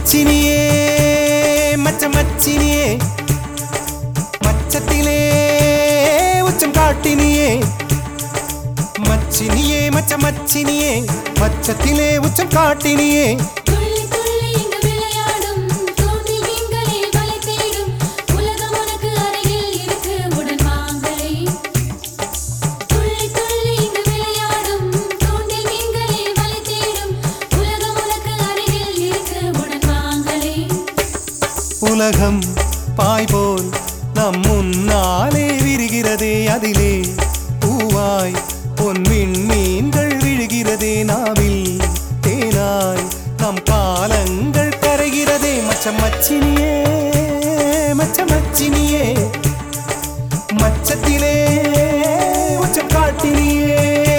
மச்சினியே மச்ச மச்சினியே மச்சத்திலே உச்சம் காட்டினியே மச்சினியே மச்ச மச்சினியே மச்சத்திலே உச்சம் காட்டினியே துள்ளி துள்ளி இங்கு விளையாடும் தோன்றில் மீன்களே வலை தேடும் உலகம் உனக்கு அருகில் இருக்கு உடன் வாங்களே துள்ளி துள்ளி இங்கு விளையாடும் தோன்றில் மீன்களே வலை தேடும் உலகம் உனக்கு அருகில் இருக்கு உடன் வாங்களே உலகம் பாய் போல் நம் முன்னாலே விரிகிறதே அதிலே பூவாய் பொன்மின் மீன்கள் விழுகிறதே நாவில் தேனாய் நம் காலங்கள் கரைகிறதே மச்ச மச்சினியே மச்ச மச்சினியே மச்சத்திலே உச்சம் காட்டினியே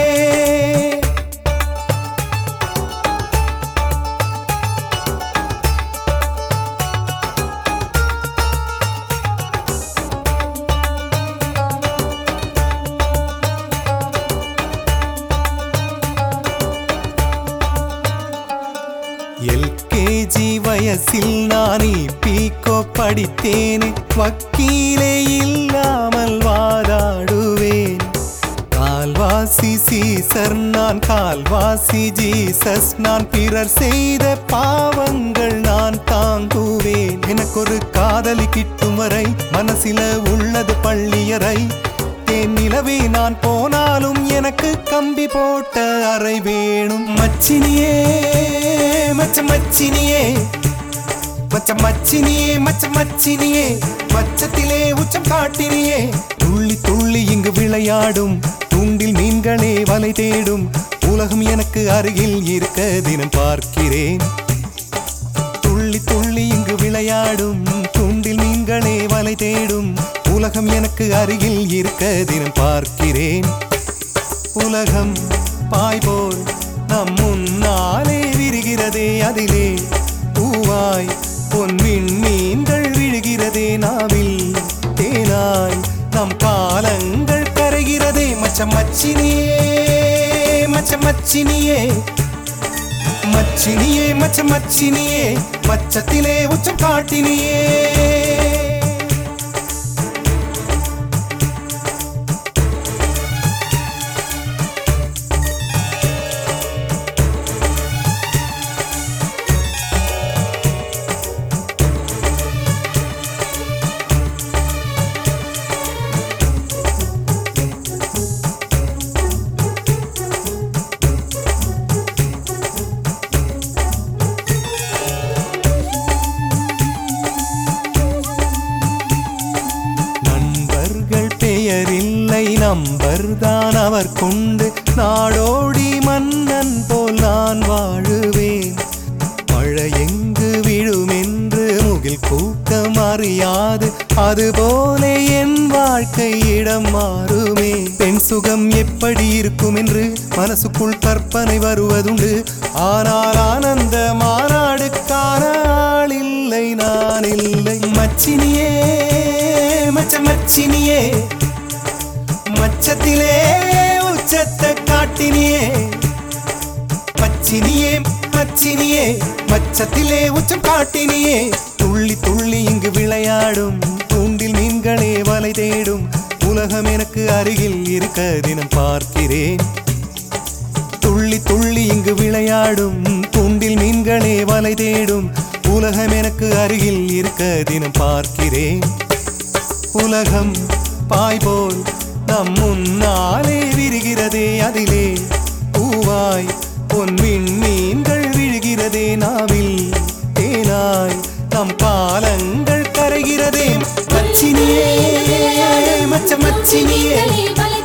எல்கேஜி வயசில் நான் பீக்கோ படித்தேனே வக்கீலே இல்லாமல் வாதாடுவேன் கால்வாசி சீசர் நான் கால்வாசி ஜீசஸ் நான் பிறர் செய்த பாவங்கள் நான் தாங்குவேன் எனக்கொரு காதலி கிட்டும் வரை மனசில உள்ளது பள்ளியறை தேன் நிலவே நான் போனாலும் எனக்கு கம்பி போட்ட அறை வேணும் மச்சினியே மச்ச மச்சினியே மச்ச மச்சினியே மச்ச மச்சினியே மச்சத்திலே உச்சம் காட்டினியே துள்ளி துள்ளி இங்கு விளையாடும் துண்டில் மீன்களே வலை தேடும் உலகம் எனக்கு அருகில் இருக்க தினம் பார்க்கிறேன் துள்ளி துள்ளி இங்கு விளையாடும் துண்டில் மீன்களே வலை தேடும் உலகம் எனக்கு அருகில் இருக்க தினம் பார்க்கிறேன் உலகம் பாய் போல் நம் முன்னாலே விரிகிறதே அதிலே பூவாய் பொன்மின் மீன்கள் விழுகிறதே நாவில் தேனாய் நம் காலங்கள் கரைகிறதே மச்ச மச்சினியே மச்ச மச்சினியே மச்சினியே மச்ச மச்சினியே மச்சத்திலே உச்சம் காட்டினியே நண்பர்கள் பெயரில்லை நம்பர் தான் அவர் கொண்டு நாடோடி மன்னன் போல் நான் வாழுவேன் மழை எங்கு விழும் என்று முகில் கூட்டம் அறியாது அதுபோல என் வாழ்க்கை இடம் மாறுமே பெண் சுகம் எப்படி இருக்கும் என்று மனசுக்குள் கற்பனை வருவதுண்டு ஆனால் ஆனந்த மாநாடுக்கான ஆள் இல்லை நான் இல்லை மச்சினியே மச்ச மச்சினியே மச்சத்திலே உச்சத்தை காட்டினியே மச்சினியே மச்சினியே மச்சத்திலே உச்சம் காட்டினியே துள்ளி துள்ளி இங்கு விளையாடும் தூண்டில் மீன்களே வலை தேடும் உலகம் எனக்கு அருகில் இருக்க தினம் பார்க்கிறேன் துள்ளி துள்ளி இங்கு விளையாடும் தூண்டில் மீன்களே வலை தேடும் உலகம் எனக்கு அருகில் இருக்க தினம் பார்க்கிறேன் உலகம் பாய் போல் நம் முன்னாலே விரிகிறதே அதிலே பூவாய் பொன்மின் மீன்கள் விழுகிறதே நாவில் தேனாய் நம் காலங்கள் கரைகிறதே மச்சினியே மச்ச மச்சினியே மீன்களே வலை